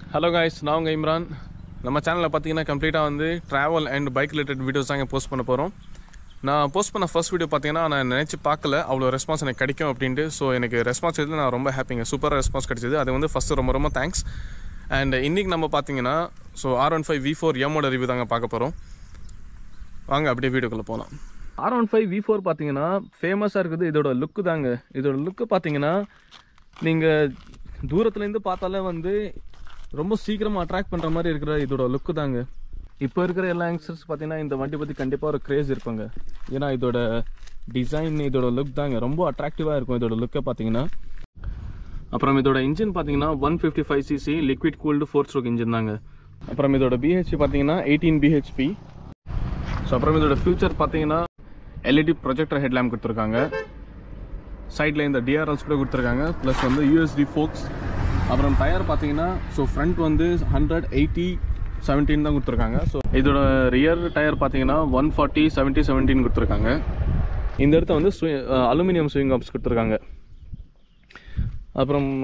hello guys நான் உங்கள் இம்ரான் நம்ம சேனலில் பார்த்தீங்கன்னா கம்ப்ளீட்டாக வந்து travel and bike related videos தாங்க போஸ்ட் பண்ண போகிறோம் நான் போஸ்ட் பண்ண ஃபர்ஸ்ட் வீடியோ பார்த்தீங்கன்னா நான் நினச்சி பார்க்கல அவ்வளோ ரெஸ்பான்ஸ் எனக்கு கிடைக்கும் அப்படின்ட்டு ஸோ எனக்கு ரெஸ்பான்ஸ் எது நான் ரொம்ப ஹாப்பிங்க சூப்பர் ரெஸ்பான்ஸ் கிடைச்சது அது வந்து ஃபஸ்ட்டு ரொம்ப ரொம்ப தேங்க்ஸ் அண்ட் இன்றைக்கி நம்ம பார்த்தீங்கன்னா so R one five V four எம்மோட ரிவ்யூ தாங்க பார்க்க போகிறோம் வாங்க அப்படியே வீடியோக்குள்ளே போகலாம் R one five V four பார்த்தீங்கன்னா ஃபேமஸாக இருக்குது இதோட லுக்கு தாங்க இதோட லுக்கு பார்த்தீங்கன்னா நீங்கள் தூரத்துலேருந்து பார்த்தாலே வந்து ரொம்ப சீக்கிரமாக அட்ராக்ட் பண்ணுற மாதிரி இருக்கிற இதோட லுக்கு தாங்க இப்போ இருக்கிற எல்லா யங்ஸ்டர்ஸ் பார்த்தீங்கன்னா இந்த வண்டி பற்றி கண்டிப்பாக ஒரு க்ரேஸ் இருப்பாங்க ஏன்னா இதோட டிசைன் இதோட லுக் தாங்க ரொம்ப அட்ராக்டிவாக இருக்கும் இதோட லுக்கை பார்த்தீங்கன்னா அப்புறம் இதோட இன்ஜின் பார்த்தீங்கன்னா one fifty five CC liquid cooled four stroke engine தாங்க அப்புறம் இதோட பிஹெச்பி பார்த்தீங்கன்னா எயிட்டீன் பிஹெச்பி ஸோ அப்புறம் இதோட ஃபியூச்சர் பார்த்தீங்கன்னா எல்இடி ப்ரொஜெக்டர் ஹெட்லாம்ப் கொடுத்துருக்காங்க சைடில் இந்த டிஆர்எல்ஸ் கூட கொடுத்துருக்காங்க ப்ளஸ் வந்து யூஎஸ்டி ஃபோக்ஸ் அப்புறம் டயர் பார்த்தீங்கன்னா ஸோ ஃப்ரண்ட் வந்து ஹண்ட்ரட் எயிட்டி செவன்டீன் தான் கொடுத்துருக்காங்க ஸோ இதோட ரியர் டயர் பார்த்தீங்கன்னா ஒன் ஃபார்ட்டி செவன்ட்டி செவன்டீன் கொடுத்துருக்காங்க இந்த இடத்த வந்து அலுமினியம் ஸ்விங் ஆப்ஸ் கொடுத்துருக்காங்க அப்புறம்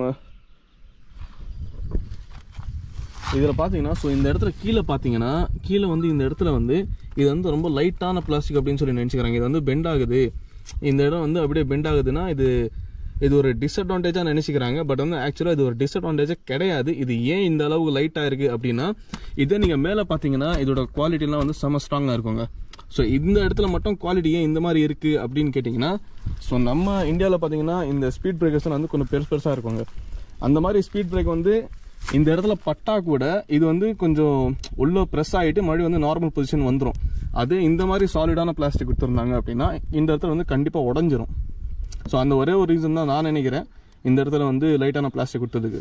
இதில் பார்த்தீங்கன்னா ஸோ இந்த இடத்துல கீழே பார்த்தீங்கன்னா கீழே வந்து இந்த இடத்துல வந்து இது வந்து ரொம்ப லைட்டான பிளாஸ்டிக் அப்படின்னு சொல்லி நினச்சிக்கிறாங்க இது வந்து பெண்ட் ஆகுது இந்த இடம் வந்து அப்படியே பெண்ட் ஆகுதுன்னா இது இது ஒரு டிஸ்அட்வான்டேஜாக நினச்சிக்கிறாங்க பட் வந்து ஆக்சுவலாக இது ஒரு டிஸ்அட்வான்டேஜாக கிடையாது இது ஏன் இந்த அளவுக்கு லைட்டாக இருக்குது அப்படின்னா இதே நீங்கள் மேலே பார்த்தீங்கன்னா இதோட குவாலிட்டிலாம் வந்து செம்ம ஸ்ட்ராங்காக இருக்குங்க ஸோ இந்த இடத்துல மட்டும் குவாலிட்டி ஏன் இந்த மாதிரி இருக்குது அப்படின்னு கேட்டிங்கன்னா ஸோ நம்ம இந்தியாவில் பார்த்தீங்கன்னா இந்த ஸ்பீட் பிரேக்கர்ஸ்லாம் வந்து கொஞ்சம் பெருசு பெருசாக இருக்குங்க அந்த மாதிரி ஸ்பீட் பிரேக் வந்து இந்த இடத்துல பட்டா கூட இது வந்து கொஞ்சம் உள்ள ப்ரெஸ் ஆகிட்டு மறுபடியும் வந்து நார்மல் பொசிஷன் வந்துடும் அதே இந்த மாதிரி சாலிடான பிளாஸ்டிக் கொடுத்துருந்தாங்க அப்படின்னா இந்த இடத்துல வந்து கண்டிப்பாக உடஞ்சிரும் ஸோ அந்த ஒரே ஒரு ரீசன் தான் நான் நினைக்கிறேன் இந்த இடத்துல வந்து லைட்டான பிளாஸ்டிக் கொடுத்ததுக்கு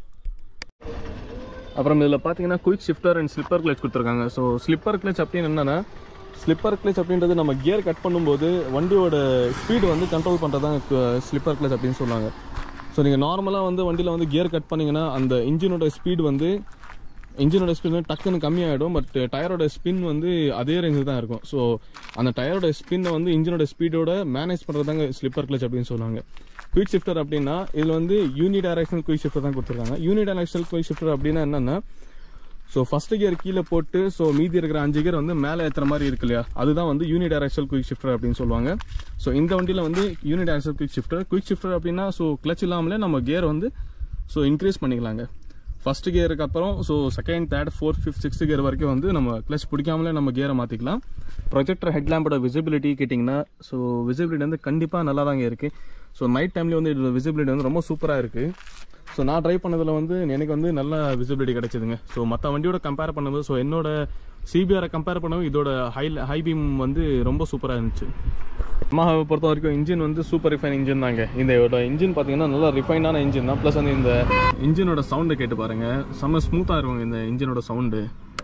அப்புறம் இதில் பார்த்தீங்கன்னா quick shifter and slipper clutch கொடுத்துருக்காங்க ஸோ ஸ்லிப்பர் கிளச் அப்படின்னு என்னென்னா ஸ்லிப்பர் கிளச் அப்படின்றது நம்ம கியர் கட் பண்ணும்போது வண்டியோட ஸ்பீடு வந்து கண்ட்ரோல் பண்ணுறது தான் ஸ்லிப்பர் கிளச் அப்படின்னு சொல்லுவாங்க ஸோ நீங்கள் நார்மலாக வந்து வண்டியில் வந்து கியர் கட் பண்ணிங்கன்னா அந்த இன்ஜினோட ஸ்பீடு வந்து இன்ஜினோட ஸ்பீட் வந்து டக்குன்னு கம்மியாகிடும் பட் டயரோட ஸ்பின் வந்து அதே ரேஞ்சில் தான் இருக்கும் ஸோ அந்த டயரோட ஸ்பின்னை வந்து இன்ஜினோட ஸ்பீடோட மேனேஜ் பண்ணுறதாங்க ஸ்லிப்பர் கிளச் அப்படின்னு சொல்லுவாங்க குயிக் ஷிஃப்டர் அப்படின்னா இதில் வந்து யூனி டைரக்ஷனல் குயிக் ஷிஃப்டர் தான் கொடுத்துருக்காங்க யூனி டைரக்ஷனல் குயிக் ஷிஃப்டர் அப்படின்னா என்னென்னா ஸோ ஃபஸ்ட் கியர் கீழே போட்டு ஸோ மீதி இருக்கிற அஞ்சு கியர் வந்து மேலே ஏற்றுற மாதிரி இருக்கு இல்லையா அதுதான் வந்து யூனி டைரக்ஷனல் குயிக் ஷிஃப்டர் அப்படின்னு சொல்லுவாங்க ஸோ இந்த வண்டியில் வந்து unidirectional quick shifter quick shifter அப்படின்னா ஸோ கிளச் இல்லாமலே நம்ம கியர் வந்து ஸோ இன்க்ரீஸ் பண்ணிக்கலாங்க ஃபர்ஸ்ட் கியருக்கு அப்புறம் so second third fourth fifth sixth gear வரைக்கும் வந்து நம்ம கிளச் பிடிக்காமலே நம்ம கியரை மாற்றிக்கலாம் ப்ரொஜெக்டர் ஹெட்லாம்போட விசிபிலிட்டி கேட்டிங்கன்னா ஸோ விசிபிலிட்டி வந்து கண்டிப்பாக நல்லா தாங்க இருக்குது ஸோ நைட் டைம்லேயே வந்து இதோட விசிபிலிட்டி வந்து ரொம்ப சூப்பராக இருக்குது ஸோ நான் ட்ரை பண்ணதில் வந்து எனக்கு வந்து நல்ல விசிபிலிட்டி கிடைச்சிதுங்க ஸோ மற்ற வண்டியோட கம்பேர் பண்ணும்போது ஸோ என்னோட சிபிஆரை கம்பேர் பண்ணவும் இதோட ஹை ஹை பீம் வந்து ரொம்ப சூப்பராக இருந்துச்சு மஹாவை பொறுத்த வரைக்கும் இன்ஜின் வந்து சூப்பர் ரிஃபைன் இன்ஜின் தாங்க இந்த இன்ஜின் பார்த்தீங்கன்னா நல்லா ரிஃபைனான இன்ஜின் தான் ப்ளஸ் வந்து இந்த இன்ஜினோட சவுண்டை கேட்டு பாருங்க செம்ம ஸ்மூத்தாக இருக்கும் இந்த இன்ஜினோட சவுண்டு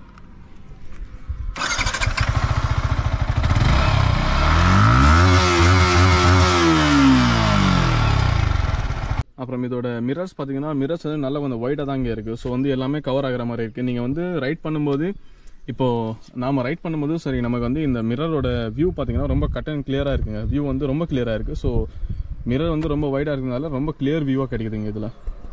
அப்புறம் இதோட மிரர்ஸ் பார்த்தீங்கன்னா மிரர்ஸ் வந்து நல்லா கொஞ்சம் ஒயிட்டாக தாங்க இருக்குது ஸோ வந்து எல்லாமே கவர் ஆகிற மாதிரி இருக்குது நீங்கள் வந்து ரைட் பண்ணும்போது இப்போது நாம் ரைட் பண்ணும்போது சரி நமக்கு வந்து இந்த மிரரோட வியூ பார்த்தீங்கன்னா ரொம்ப கட் அண்ட் கிளியராக இருக்குங்க வியூ வந்து ரொம்ப கிளியராக இருக்குது ஸோ மிரர் வந்து ரொம்ப வைடாக இருக்கிறதுனால ரொம்ப கிளியர் வியூவாக கிடைக்குதுங்க இதில்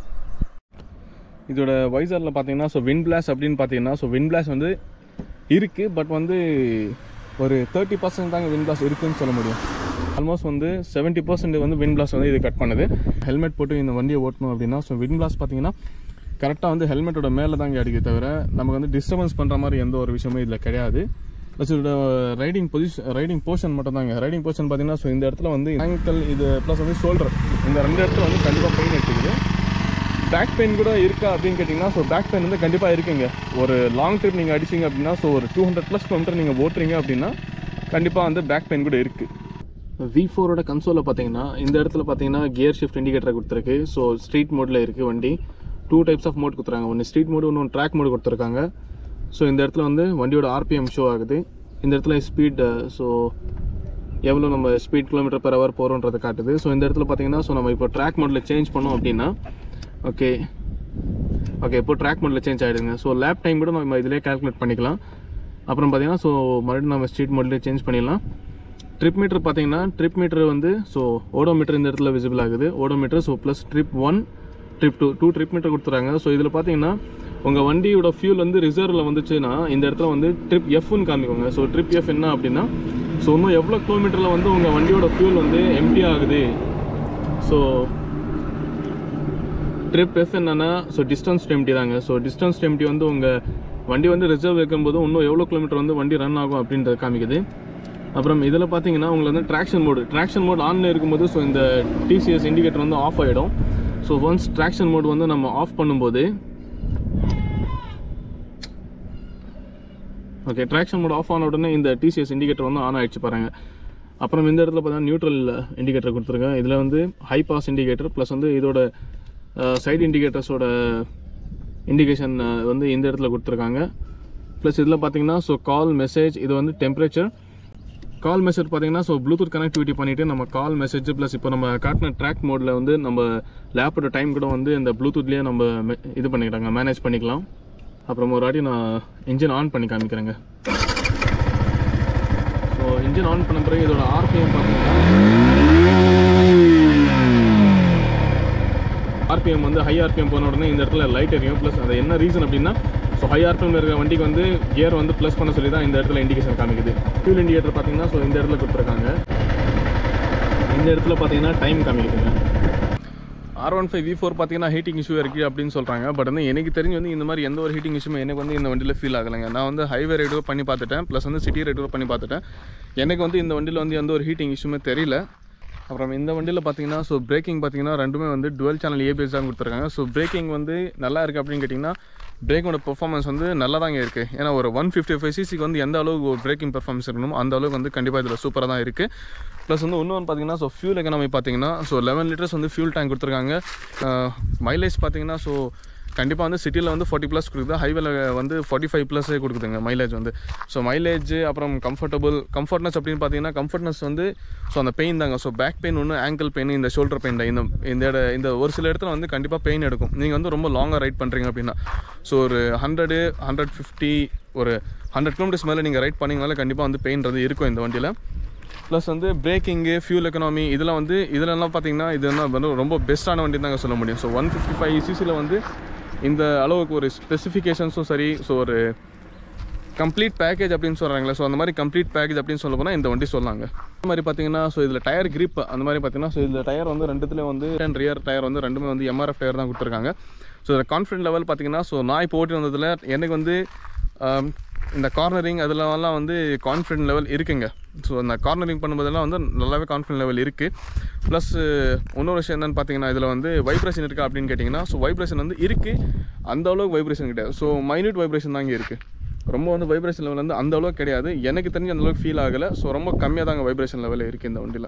இதோட வைசரில் பார்த்தீங்கன்னா ஸோ வின் பிளாஸ் அப்படின்னு பார்த்தீங்கன்னா ஸோ வின் பிளாஸ் வந்து இருக்குது பட் வந்து ஒரு தேர்ட்டி பர்சன்ட் தாங்க வின் பிளாஸ் இருக்குன்னு சொல்ல முடியும் ஆல்மோஸ்ட் வந்து செவன்ட்டி பர்சன்ட் வந்து வின் பிளாஸ் வந்து இது கட் பண்ணுது ஹெல்மெட் போட்டு இந்த வண்டியை ஓட்டணும் அப்படின்னா ஸோ வின் பிளாஸ் பார்த்தீங்கன்னா கரெக்டாக வந்து ஹெல்மெட்டோட மேலே தாங்க அடிக்க தவிர நமக்கு வந்து டிஸ்டர்பன்ஸ் பண்ணுற மாதிரி எந்த ஒரு விஷயமும் இதில் கிடையாது ப்ளஸ் இதோட ரைடிங் பொசிஷன் ரைடிங் போர்ஷன் மட்டும் தாங்க ரைடிங் போர்ஷன் பார்த்தீங்கன்னா ஸோ இந்த இடத்துல வந்து ஆங்கிள் இது ப்ளஸ் வந்து ஷோல்டர் இந்த ரெண்டு இடத்துல வந்து கண்டிப்பாக பெயின் எடுத்துக்குது பேக் பெயின் கூட இருக்கா அப்படின்னு கேட்டிங்கன்னா ஸோ பேக் பெயின் வந்து கண்டிப்பாக இருக்குங்க ஒரு லாங் ட்ரிப் நீங்கள் அடிச்சிங்க அப்படின்னா ஸோ ஒரு டூ ஹண்ட்ரட் ப்ளஸ் கிலோமீட்டர் நீங்கள் ஓட்டுறீங்க அப்படின்னா கண்டிப்பாக வந்து பேக் பெயின் கூட இருக்குது வி ஃபோரோட கன்சோலில் பார்த்தீங்கன்னா இந்த இடத்துல பார்த்தீங்கன்னா கியர் ஷிஃப்ட் இண்டிகேட்டர் கொடுத்துருக்கு ஸோ ஸ்ட்ரீட் மோடில் இருக்குது வண்டி டூ டைப்ஸ் ஆஃப் மோட் கொடுத்துருக்காங்க ஒன்று ஸ்ட்ரீட் மோடு ஒன்று ட்ராக் மோடு கொடுத்துருக்காங்க ஸோ இந்த இடத்துல வந்து வண்டியோட ஆர்பிஎம் ஷோ ஆகுது இந்த இடத்துல ஸ்பீட் ஸோ எவ்வளோ நம்ம ஸ்பீட் கிலோமீட்டர் பெர் ஹவர் போகிறோன்றதை காட்டுது ஸோ இந்த இடத்துல பார்த்தீங்கன்னா ஸோ நம்ம இப்போ ட்ராக் மோடில் சேஞ்ச் பண்ணோம் அப்படின்னா ஓகே ஓகே இப்போ ட்ராக் மோடில் சேஞ்ச் ஆகிடுங்க ஸோ லேப் டைம் கூட நம்ம இதிலே கால்குலேட் பண்ணிக்கலாம் அப்புறம் பார்த்தீங்கன்னா ஸோ மறுபடியும் நம்ம ஸ்ட்ரீட் மோட்லேயே சேஞ்ச் பண்ணிடலாம் ட்ரிப் மீட்டர் பார்த்தீங்கன்னா ட்ரிப் மீட்டர் வந்து ஸோ ஓடோமீட்டர் இந்த இடத்துல விசிபிள் ஆகுது odometer so plus trip one trip two two trip meter கொடுத்துறாங்க ஸோ இதில் பார்த்தீங்கன்னா உங்கள் வண்டியோட ஃபியூல் வந்து ரிசர்வில் வந்துச்சுன்னா இந்த இடத்துல வந்து ட்ரிப் எஃப்னு காமிக்கோங்க ஸோ ட்ரிப் எஃப் என்ன அப்படின்னா ஸோ இன்னும் எவ்வளோ கிலோமீட்டரில் வந்து உங்கள் வண்டியோட ஃபியூல் வந்து எம்டி ஆகுது ஸோ ட்ரிப் எஃப் என்னன்னா ஸோ டிஸ்டன்ஸ் எம்டி தாங்க ஸோ டிஸ்டன்ஸ் எம்டி வந்து உங்கள் வண்டி வந்து ரிசர்வ் வைக்கும்போது இன்னும் எவ்வளோ கிலோமீட்டர் வந்து வண்டி ரன் ஆகும் அப்படின்றத காமிக்குது அப்புறம் இதில் பார்த்தீங்கன்னா உங்களுக்கு வந்து ட்ராக்ஷன் மோடு ட்ராக்ஷன் மோட் ஆனில் இருக்கும்போது ஸோ இந்த டிசிஎஸ் இண்டிகேட்டர் வந்து ஆஃப் ஆகிடும் ஸோ ஒன்ஸ் ட்ராக்ஷன் மோட் வந்து நம்ம ஆஃப் பண்ணும்போது ஓகே ட்ராக்ஷன் மோட் ஆஃப் ஆன உடனே இந்த டிசிஎஸ் இண்டிகேட்டர் வந்து ஆன் ஆயிடுச்சு பாருங்க அப்புறம் இந்த இடத்துல பார்த்தீங்கன்னா நியூட்ரல் இண்டிகேட்டர் கொடுத்துருக்கேன் இதில் வந்து ஹை பாஸ் இண்டிகேட்டர் ப்ளஸ் வந்து இதோட சைடு இண்டிகேட்டர்ஸோட இண்டிகேஷன் வந்து இந்த இடத்துல கொடுத்துருக்காங்க ப்ளஸ் இதில் பார்த்தீங்கன்னா ஸோ கால் மெசேஜ் இது வந்து டெம்பரேச்சர் கால் மெசேஜ் பார்த்தீங்கன்னா ஸோ ப்ளூடூத் கனெக்டிவிட்டி பண்ணிவிட்டு நம்ம கால் மெசேஜ் ப்ளஸ் இப்போ நம்ம காட்டின ட்ராக் மோடில் வந்து நம்ம லேப்போட டைம் கூட வந்து இந்த ப்ளூடூத்லேயே நம்ம me- இது பண்ணிக்கிறாங்க மேனேஜ் பண்ணிக்கலாம் அப்புறம் ஒரு வாட்டி நான் இன்ஜின் ஆன் பண்ணி காமிக்கிறேங்க ஸோ இன்ஜின் ஆன் பண்ண பிறகு இதோட ஆர்பிஎம் பார்த்தீங்கன்னா ஆர்பிஎம் வந்து ஹை ஆர்பிஎம் போன உடனே இந்த இடத்துல லைட் எரியும் ப்ளஸ் அது என்ன ரீசன் அப்படின்னா ஸோ ஹை ஆர்பிஎம் இருக்கிற வண்டிக்கு வந்து கியர் வந்து ப்ளஸ் பண்ண சொல்லி தான் இந்த இடத்துல இண்டிகேஷன் காமிக்குது ஃபியூல் இண்டிகேட்டர் பார்த்தீங்கன்னா ஸோ இந்த இடத்துல கொடுத்துருக்காங்க இந்த இடத்துல பார்த்தீங்கன்னா டைம் காமிக்குதுங்க R one five V four பார்த்தீங்கன்னா ஹீட்டிங் இஷ்யூ இருக்குது அப்படின்னு சொல்கிறாங்க பட் வந்து எனக்கு தெரிஞ்சு வந்து இந்த மாதிரி எந்த ஒரு ஹீட்டிங் இஷ்யூமே எனக்கு வந்து இந்த வண்டியில் ஃபீல் ஆகலைங்க நான் வந்து ஹைவே ரைடு பண்ணி பார்த்துட்டேன் ப்ளஸ் வந்து சிட்டி ரைடு பண்ணி பார்த்துட்டேன் எனக்கு வந்து இந்த வண்டியில் வந்து எந்த ஒரு ஹீட்டிங் இஷ்யூமே தெரியல அப்புறம் இந்த வண்டியில் பார்த்தீங்கன்னா ஸோ பிரேக்கிங் பார்த்தீங்கன்னா ரெண்டுமே வந்து டுவெல் சேனல் ஏபிஎஸ் தான் கொடுத்துருக்காங்க ஸோ பிரேக்கிங் வந்து நல்லா இருக்குது அப்படின்னு கேட்டிங்கன்னா பிரேக்கோட பெர்ஃபார்மன்ஸ் வந்து நல்லா தாங்க இருக்குது ஏன்னா ஒரு ஒன் ஃபிஃப்டி ஃபைவ் சிசிக்கு வந்து எந்த அளவுக்கு ஒரு பிரேக்கிங் பெர்ஃபார்மன்ஸ் இருக்கணும் அந்த அளவுக்கு வந்து கண்டிப்பாக இதில் சூப்பராக தான் இருக்குது ப்ளஸ் வந்து இன்னொன்று பார்த்தீங்கன்னா ஸோ ஃபியூல் எக்கனாமி பார்த்தீங்கன்னா ஸோ லெவன் லிட்டர்ஸ் வந்து ஃபியூல் டேங்க் கொடுத்துருக்காங்க மைலேஜ் பார்த்தீங்கன்னா ஸோ கண்டிப்பாக வந்து சிட்டியில் வந்து ஃபார்ட்டி ப்ளஸ் கொடுக்குது ஹைவேல வந்து ஃபார்ட்டி ஃபைவ் ப்ளஸே கொடுக்குதுங்க மைலேஜ் வந்து ஸோ மைலேஜ் அப்புறம் கம்ஃபர்டபுள் கம்ஃபர்ட்னஸ் அப்படின்னு பார்த்தீங்கன்னா கம்ஃபர்ட்னஸ் வந்து ஸோ அந்த பெயின் தாங்க ஸோ பேக் பெயின் ஒன்று ஆங்கிள் பெயின் இந்த ஷோல்டர் பெயின் தான் இந்த இந்த இட இந்த ஒரு சில இடத்துல வந்து கண்டிப்பாக பெயின் எடுக்கும் நீங்கள் வந்து ரொம்ப லாங்காக ரைட் பண்ணுறீங்க அப்படின்னா ஸோ ஒரு ஹண்ட்ரடு ஹண்ட்ரட் ஃபிஃப்டி ஒரு ஹண்ட்ரட் கிலோமீட்டர்ஸ் மேலே நீங்கள் ரைட் பண்ணிங்கனால கண்டிப்பாக வந்து பெயின்றது இருக்கும் இந்த வண்டியில் ப்ளஸ் வந்து பிரேக்கிங்கு ஃபியூல் எக்கனாமி இதெல்லாம் வந்து இதுலலாம் பார்த்தீங்கன்னா இது என்ன வந்து ரொம்ப பெஸ்ட்டான வண்டி தாங்க சொல்ல முடியும் ஸோ ஒன் ஃபிஃப்டி ஃபைவ் சிசியில் வந்து இந்த அளவுக்கு ஒரு ஸ்பெசிஃபிகேஷன்ஸும் சரி ஸோ ஒரு கம்ப்ளீட் பேக்கேஜ் அப்படின்னு சொல்கிறாங்களே ஸோ அந்த மாதிரி கம்ப்ளீட் பேக்கேஜ் அப்படின்னு சொல்ல போனால் இந்த வண்டி சொல்லாங்க அந்த மாதிரி பார்த்தீங்கன்னா ஸோ இதில் டயர் grip அந்த மாதிரி பார்த்தீங்கன்னா ஸோ இதில் டயர் வந்து ரெண்டுத்துல வந்து அண்ட் ரியர் டயர் வந்து ரெண்டுமே வந்து எம்ஆர்எஃப் டயர் தான் கொடுத்துருக்காங்க ஸோ இதில் கான்ஃபிடென்ட் லெவல் பார்த்தீங்கன்னா ஸோ நான் இப்போ ஓட்டி வந்ததில் எனக்கு வந்து ஆம், இந்த கார்னரிங் அதிலலாம் வந்து கான்ஃபிடென்ட் லெவல் இருக்குங்க ஸோ அந்த கார்னரிங் பண்ணும்போதெல்லாம் வந்து நல்லாவே கான்ஃபிடென்ட் லெவல் இருக்குது ப்ளஸ் இன்னொரு விஷயம் என்னென்னு பார்த்தீங்கன்னா இதில் வந்து வைப்ரேஷன் இருக்கா அப்படின்னு கேட்டிங்கன்னா ஸோ வைப்ரேஷன் வந்து இருக்குது அந்த அளவுக்கு வைப்ரேஷன் கிடையாது ஸோ மைன்யூட் வைப்ரேஷன் தாங்க இருக்குது ரொம்ப வந்து வைப்ரேஷன் லெவல் வந்து அந்த அளவுக்கு கிடையாது எனக்கு தெரிஞ்சு அந்த அளவுக்கு ஃபீல் ஆகலை ஸோ ரொம்ப கம்மியாக தாங்க வைப்ரேஷன் லெவல் இருக்குது இந்த வண்டியில்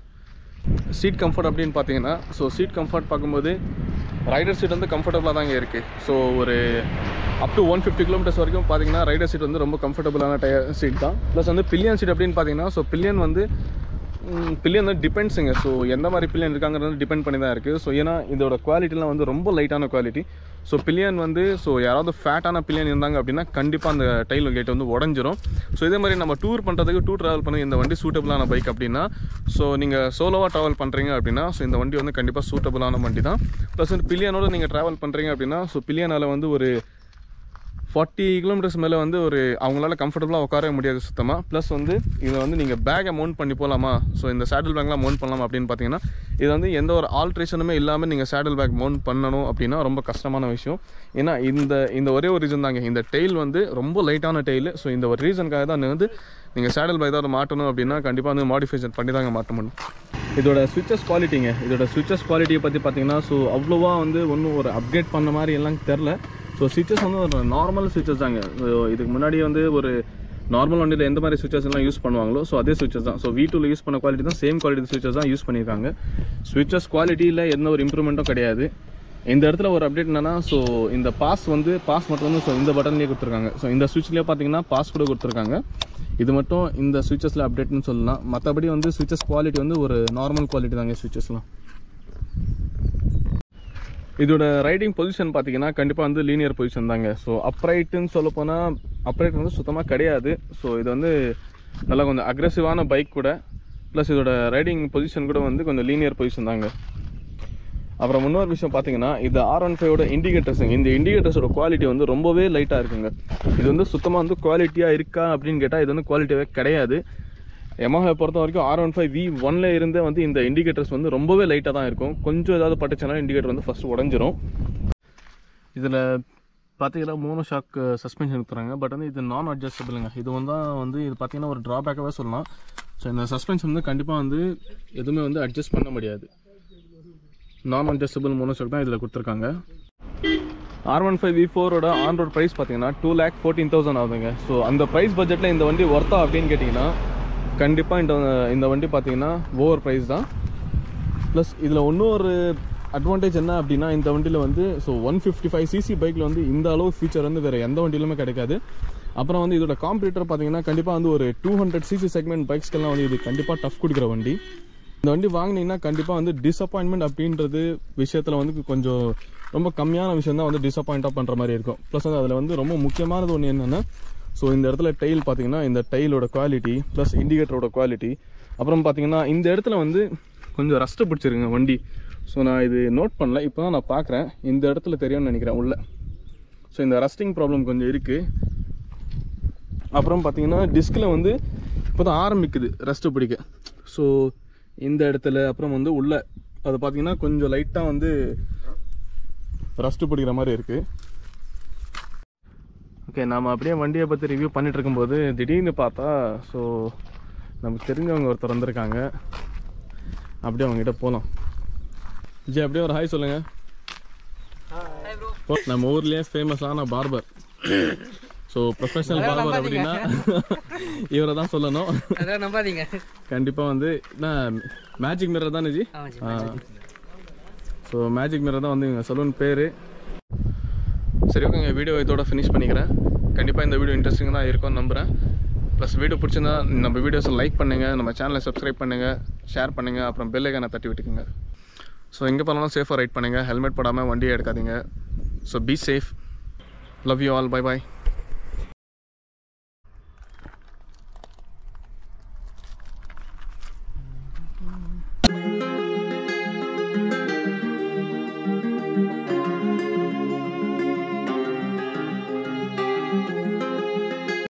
சீட் கம்ஃபர்ட் அப்படின்னு பார்த்தீங்கன்னா ஸோ சீட் கம்ஃபர்ட் பார்க்கும்போது ரைடர் சீட் வந்து கம்ஃபர்டபுளாக தாங்க இருக்குது ஸோ ஒரு up to one fifty kilometers வரைக்கும் பார்த்தீங்கன்னா ரைடர் சீட் வந்து ரொம்ப கம்ஃபர்டபுளான டயர் சீட் தான் ப்ளஸ் வந்து பில்லியன் சீட் அப்படின்னு பார்த்தீங்கன்னா ஸோ பில்லியன் வந்து பில்லியன் வந்து டிபெண்ட்ஸுங்க ஸோ எந்த மாதிரி பில்லியன் இருக்காங்கிறது டிபெண்ட் பண்ணி தான் இருக்குது ஸோ ஏன்னா இதோட குவாலிட்டிலாம் வந்து ரொம்ப லைட்டான குவாலிட்டி ஸோ பில்லியன் வந்து ஸோ யாராவது ஃபேட்டான பில்லியன் இருந்தாங்க அப்படின்னா கண்டிப்பாக அந்த டைல் கேட் வந்து உடஞ்சிரும் ஸோ இதே மாதிரி நம்ம டூர் பண்ணுறதுக்கு டூர் ட்ராவல் பண்ண இந்த வண்டி சூட்டபுளான பைக் அப்படின்னா ஸோ நீங்கள் சோலோவாக ட்ராவல் பண்ணுறீங்க அப்படின்னா ஸோ இந்த வண்டி வந்து கண்டிப்பாக சூட்டபுளான வண்டி தான் ப்ளஸ் வந்து பில்லியனோட நீங்கள் ட்ராவல் பண்ணுறீங்க அப்படின்னா ஸோ பில்லியனால் வந்து ஒரு ஃபார்ட்டி கிலோமீட்டர்ஸ் மேலே வந்து ஒரு அவங்களால கம்ஃபர்டபுளாக உட்காரவே முடியாது சுத்தமாக ப்ளஸ் வந்து இதில் வந்து நீங்கள் பேக்கை மவுண்ட் பண்ணி போகலாமா ஸோ இந்த சேடில் பேக்லாம் மவுண்ட் பண்ணலாமா அப்படின்னு பார்த்தீங்கன்னா இது வந்து எந்த ஒரு ஆல்ட்ரேஷனுமே இல்லாமல் நீங்கள் சேடில் பேக் மவுண்ட் பண்ணணும் அப்படின்னா ரொம்ப கஷ்டமான விஷயம் ஏன்னா இந்த இந்த ஒரே ஒரு ரீசன் தாங்க இந்த டெயில் வந்து ரொம்ப லைட்டான டெயில் ஸோ இந்த ஒரு ரீசனுக்காக தான் வந்து நீங்கள் சேடல் பேக் ஏதாவது மாட்டணும் அப்படின்னா கண்டிப்பாக வந்து மாடிஃபிகேஷன் பண்ணி தாங்க மாட்ட முடியும் இதோட சுவிச்சஸ் குவாலிட்டிங்க இதோட சுவிச்சஸ் குவாலிட்டியை பற்றி பார்த்தீங்கன்னா ஸோ அவ்வளோவா வந்து ஒன்றும் ஒரு அப்டேட் பண்ண மாதிரி எல்லாம் தெரில ஸோ சுவிச்சஸ் வந்து ஒரு நார்மல் சுவிச்சஸ் தாங்க ஸோ இதுக்கு முன்னாடி வந்து ஒரு நார்மல் வண்டியில் எந்த மாதிரி சுவிச்சஸ் எல்லாம் யூஸ் பண்ணுவாங்களோ ஸோ அதே சுவிச்சஸ் தான் ஸோ வி டூவில் யூஸ் பண்ண குவாலிட்டி தான் சேம் குவாலிட்டி சுவிச்சஸ் தான் யூஸ் பண்ணியிருக்காங்க சுவிச்சஸ் குவாலிட்டியில் எந்த ஒரு இம்ப்ரூவ்மெண்ட்டும் கிடையாது இந்த இடத்துல ஒரு அப்டேட் என்னன்னா ஸோ இந்த பாஸ் வந்து பாஸ் மட்டும் வந்து ஸோ இந்த பட்டன்லேயே கொடுத்துருக்காங்க ஸோ இந்த சுவிட்ச்லேயே பார்த்தீங்கன்னா பாஸ் கூட கொடுத்துருக்காங்க இது மட்டும் இந்த சுவிச்சஸில் அப்டேட்னு சொல்லலாம் மற்றபடி வந்து சுவிச்சஸ் குவாலிட்டி வந்து ஒரு நார்மல் குவாலிட்டி தாங்க சுவிச்சஸ்லாம் இதோட ரைடிங் பொசிஷன் பார்த்தீங்கன்னா கண்டிப்பாக வந்து லீனியர் பொசிஷன் தாங்க ஸோ அப்ரைட்டுன்னு சொல்ல போனால் அப்ரைட் வந்து சுத்தமாக கிடையாது ஸோ இது வந்து நல்லா கொஞ்சம் அக்ரெசிவான பைக் கூட ப்ளஸ் இதோட ரைடிங் பொசிஷன் கூட வந்து கொஞ்சம் லீனியர் பொசிஷன் தாங்க அப்புறம் இன்னொரு விஷயம் பார்த்தீங்கன்னா இது ஆர் ஒன் ஃபைவோட இண்டிகேட்டர்ஸுங்க இந்த இண்டிகேட்டர்ஸோட குவாலிட்டி வந்து ரொம்பவே லைட்டாக இருக்குங்க இது வந்து சுத்தமாக வந்து குவாலிட்டியாக இருக்கா அப்படின்னு கேட்டால் இது வந்து குவாலிட்டியாகவே கிடையாது Yamaha பொறுத்த வரைக்கும் ஆர் ஒன் ஃபைவ் வி ஒன்ல இருந்தே வந்து இந்த இண்டிகேட்டர்ஸ் வந்து ரொம்பவே லைட்டாக தான் இருக்கும் கொஞ்சம் ஏதாவது பட்டுச்சுன்னா இண்டிகேட்டர் வந்து ஃபஸ்ட் உடஞ்சிரும் இதில் பார்த்தீங்கன்னா மோனோ ஷாக் சஸ்பென்ஷன் கொடுத்துறாங்க பட் வந்து இது நான் அட்ஜஸ்டபிளுங்க இது வந்து வந்து இது பார்த்தீங்கன்னா ஒரு ட்ராபேக்காகவே சொல்லலாம் ஸோ இந்த சஸ்பென்ஷன் வந்து கண்டிப்பாக வந்து எதுவுமே வந்து அட்ஜஸ்ட் பண்ண முடியாது நான் அட்ஜஸ்டபிள் மோனோ ஷாக் தான் இதில் கொடுத்துருக்காங்க ஆர் ஒன் ஃபைவ் வி ஃபோரோட ஆன் ரோட் ப்ரைஸ் பார்த்தீங்கன்னா டூ லேக் ஃபோர்டீன் தௌசண்ட் ஆகுதுங்க ஸோ அந்த ப்ரைஸ் பட்ஜெட்டில் இந்த வண்டி ஒர்த்தா அப்படின்னு கேட்டிங்கன்னா கண்டிப்பாக இந்த இந்த வண்டி பார்த்தீங்கன்னா ஓவர் ப்ரைஸ் தான் ப்ளஸ் இதில் இன்னொரு அட்வான்டேஜ் என்ன அப்படின்னா இந்த வண்டியில் வந்து so one fifty five CC பைக்கில் வந்து இந்த அளவு ஃபீச்சர் வந்து வேறு எந்த வண்டியிலுமே கிடைக்காது அப்புறம் வந்து இதோட காம்படிட்டர் பார்த்தீங்கன்னா கண்டிப்பாக வந்து ஒரு டூ ஹண்ட்ரட் சிசி செக்மெண்ட் பைக்ஸ்க்கெல்லாம் வந்து இது கண்டிப்பாக டஃப் கொடுக்குற வண்டி இந்த வண்டி வாங்கினீங்கன்னா கண்டிப்பாக வந்து டிசப்பாயின்மெண்ட் அப்படின்றது விஷயத்தில் வந்து கொஞ்சம் ரொம்ப கம்மியான விஷயம் தான் வந்து டிசப்பாயிண்டாக பண்ணுற மாதிரி இருக்கும் ப்ளஸ் வந்து அதில் வந்து ரொம்ப முக்கியமானது ஒன்று என்னென்னா ஸோ இந்த இடத்துல டைல் பார்த்தீங்கன்னா இந்த டைலோட குவாலிட்டி ப்ளஸ் இண்டிகேட்டரோட குவாலிட்டி அப்புறம் பார்த்தீங்கன்னா இந்த இடத்துல வந்து கொஞ்சம் ரஸ்ட்டு பிடிச்சிருங்க வண்டி ஸோ நான் இது நோட் பண்ணல இப்போ தான் நான் பார்க்குறேன் இந்த இடத்துல தெரியும்னு நினைக்கிறேன் உள்ள ஸோ இந்த ரஸ்டிங் ப்ராப்ளம் கொஞ்சம் இருக்குது அப்புறம் பார்த்தீங்கன்னா டிஸ்கில் வந்து இப்போ தான் ஆரம்பிக்குது ரஸ்ட்டு பிடிக்க ஸோ இந்த இடத்துல அப்புறம் வந்து உள்ள அது பார்த்தீங்கன்னா கொஞ்சம் லைட்டாக வந்து ரஸ்ட்டு பிடிக்கிற மாதிரி இருக்குது ஓகே நாம் அப்படியே வண்டியை பற்றி ரிவ்யூ பண்ணிட்டு இருக்கும்போது திடீர்னு பார்த்தா ஸோ நமக்கு தெரிஞ்சவங்க ஒருத்தர் வந்திருக்காங்க அப்படியே அவங்ககிட்ட போகலாம் ஜி அப்படியே ஒரு ஹாய் சொல்லுங்க ஓ, நம்ம ஊர்லயே ஃபேமஸான பார்பர் ஸோ ப்ரொஃபஷனல் பார்பர் அப்படின்னா இவரை தான் சொல்லணும் அதெல்லாம் நம்பாதீங்க கண்டிப்பாக வந்து என்ன மேஜிக் மிரர் தானே ஜி ஆமா ஜி, ஸோ மேஜிக் மிரர் தான் வந்து இவங்க சலூன் பேர் சரி ஓகேங்க வீடியோ இதோட ஃபினிஷ் பண்ணிக்கிறேன் கண்டிப்பாக இந்த வீடியோ இன்ட்ரெஸ்டிங்காக தான் இருக்கும்னு நம்புகிறேன் ப்ளஸ் வீடியோ பிடிச்சிருந்தா நம்ம வீடியோஸை லைக் பண்ணுங்கள் நம்ம சேனலை சப்ஸ்கிரைப் பண்ணுங்கள் ஷேர் பண்ணுங்கள் அப்புறம் பெல் ஐக்கானை தட்டி விட்டுக்குங்க ஸோ எங்கே போனாலும் சேஃபாக ரைட் பண்ணுங்கள் ஹெல்மெட் போடாமல் வண்டியை எடுக்காதீங்க so be safe love you all bye bye